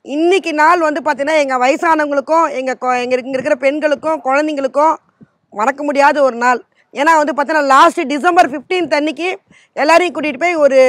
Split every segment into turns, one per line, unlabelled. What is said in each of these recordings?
இன்னைக்கு நாள் வந்து பார்த்தீங்கன்னா எங்கள் வயசானவங்களுக்கும் எங்கள் எங்கள் இங்கே இருக்கிற பெண்களுக்கும் குழந்தைங்களுக்கும் மறக்க முடியாத ஒரு நாள் ஏன்னா வந்து பார்த்தீங்கன்னா லாஸ்ட் டிசம்பர் 15th அன்னைக்கு எல்லாரையும் கூட்டிகிட்டு போய் ஒரு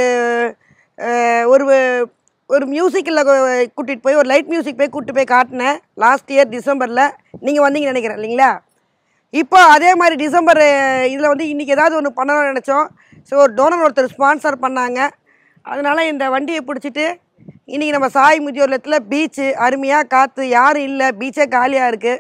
அஹ், ஒரு ஒரு மியூசிக்கில் கூட்டிகிட்டு போய் ஒரு லைட் மியூசிக் போய் கூட்டிட்டு போய் காட்டினேன் லாஸ்ட் இயர் டிசம்பரில் நீங்கள் வந்தீங்கன்னு நினைக்கிறேன் இல்லைங்களா இப்போ அதே மாதிரி டிசம்பர் இதில் வந்து இன்றைக்கி ஏதாவது ஒன்று பண்ணணும்னு நினச்சோம் ஸோ ஒரு டோனர் ஒருத்தர் ஸ்பான்சர் பண்ணாங்க அதனால இந்த வண்டியை பிடிச்சிட்டு இன்றைக்கி நம்ம சாய் முதியோர் இல்லத்தில் பீச்சு அருமையாக காற்று யாரும் இல்லை பீச்சே காலியாக இருக்குது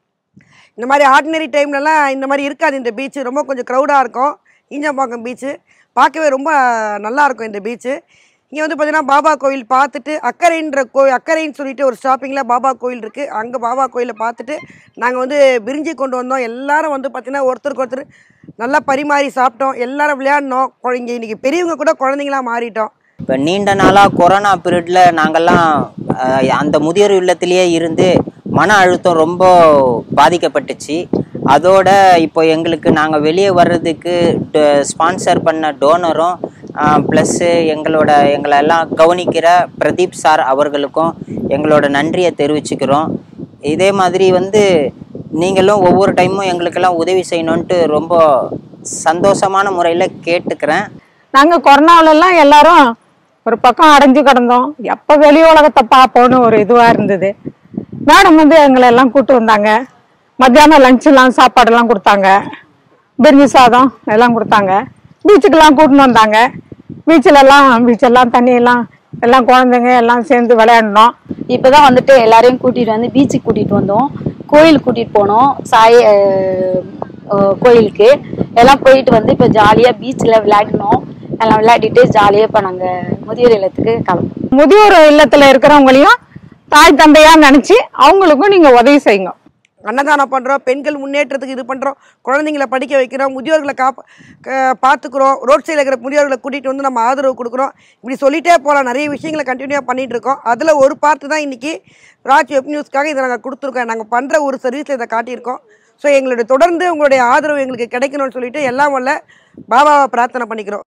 இந்த மாதிரி ஆர்டினரி டைம்லலாம் இந்த மாதிரி இருக்காது இந்த பீச்சு ரொம்ப கொஞ்சம் க்ரௌடாக இருக்கும் ஈஞ்சம்பாக்கம் பீச்சு பார்க்கவே ரொம்ப நல்லா இருக்கும் இந்த பீச்சு இங்கே வந்து பார்த்தீங்கன்னா பாபா கோயில் பார்த்துட்டு அக்கரைன்ற கோ அக்கரைன்னு சொல்லிட்டு ஒரு ஸ்டாப்பிங்கில் பாபா கோயில் இருக்குது அங்கே பாபா கோயிலை பார்த்துட்டு நாங்கள் வந்து பிரிஞ்சி கொண்டு வந்தோம் எல்லாரும் வந்து பார்த்தீங்கன்னா ஒருத்தருக்கு ஒருத்தர் நல்லா பரிமாறி சாப்பிட்டோம் எல்லாரும் விளையாடினோம் கொ- இங்கே இன்றைக்கி பெரியவங்க கூட குழந்தைங்களா மாறிட்டோம்
இப்போ நீண்ட நாளாக கொரோனா பீரியடில் நாங்கள்லாம் அஹ், அந்த முதியோர் இல்லத்திலேயே இருந்து மன அழுத்தம் ரொம்ப பாதிக்கப்பட்டுச்சு அதோட இப்போ எங்களுக்கு நாங்கள் வெளியே வர்றதுக்கு ஸ்பான்சர் பண்ண டோனரும் ப்ளஸ்ஸு எங்களோட எங்களை எல்லாம் கவனிக்கிற பிரதீப் சார் அவர்களுக்கும் எங்களோட நன்றியை தெரிவிச்சுக்கிறோம் இதே மாதிரி வந்து நீங்களும் ஒவ்வொரு டைமும் எங்களுக்கெல்லாம் உதவி செய்யணுன்ட்டு ரொம்ப சந்தோஷமான முறையில் கேட்டுக்கிறேன்
நாங்க கொரோனாவிலலாம் எல்லாரும் ஒரு பக்கம் அடைஞ்சு கிடந்தோம் எப்ப வெளி உலகத்தை பார்ப்போம்னு ஒரு இதுவா இருந்தது மேடம் வந்து எங்களை எல்லாம் கூட்டு வந்தாங்க மத்தியானம் லஞ்ச் எல்லாம் சாப்பாடெல்லாம் கொடுத்தாங்க பிரிஞ்சி சாதம் எல்லாம் கொடுத்தாங்க பீச்சுக்கெல்லாம் கூட்டின்னு வந்தாங்க பீச்சில் எல்லாம் பீச்செல்லாம் தண்ணியெல்லாம் எல்லாம் குழந்தைங்க எல்லாம் சேர்ந்து விளையாடினோம்
இப்பதான் வந்துட்டு எல்லாரையும் கூட்டிட்டு வந்து பீச்சுக்கு கூட்டிட்டு வந்தோம் கோயில் கூட்டிட்டு போனோம் சாய் அஹ், அஹ், கோயிலுக்கு எல்லாம் போயிட்டு வந்து இப்போ ஜாலியா பீச்சில் விளையாடினோம் எல்லாம் விளையாடிட்டு ஜாலியா இப்போ நாங்க முதியோர் இல்லத்துக்கு கிளம்புறோம்
முதியோர் இல்லத்துல இருக்கிறவங்களையும் தாய் தந்தையா நினைச்சு அவங்களுக்கும் நீங்க உதவி செய்யுங்க
அன்னதானம் பண்ணுறோம் பெண்கள் முன்னேற்றத்துக்கு இது பண்ணுறோம் குழந்தைங்களை படிக்க வைக்கிறோம் முதியோர்களை காப்ப க- பார்த்துக்குறோம் ரோட் சைடில் இருக்கிற முதியோர்களை கூட்டிகிட்டு வந்து நம்ம ஆதரவு கொடுக்குறோம் இப்படி சொல்லிட்டே போகலாம் நிறைய விஷயங்களை கண்டினியூவாக பண்ணிகிட்டு இருக்கோம் அதில் ஒரு பார்ட்டு தான் இன்றைக்கி ராஜ் வெப் நியூஸ்க்காக இதை நாங்கள் கொடுத்துருக்கோம் நாங்கள் பண்ணுற ஒரு சர்வீஸில் இதை காட்டியிருக்கோம் ஸோ எங்களுடைய தொடர்ந்து உங்களுடைய ஆதரவு எங்களுக்கு கிடைக்கணும்னு சொல்லிட்டு எல்லாம் வல்ல பாபாவை பிரார்த்தனை பண்ணிக்கிறோம்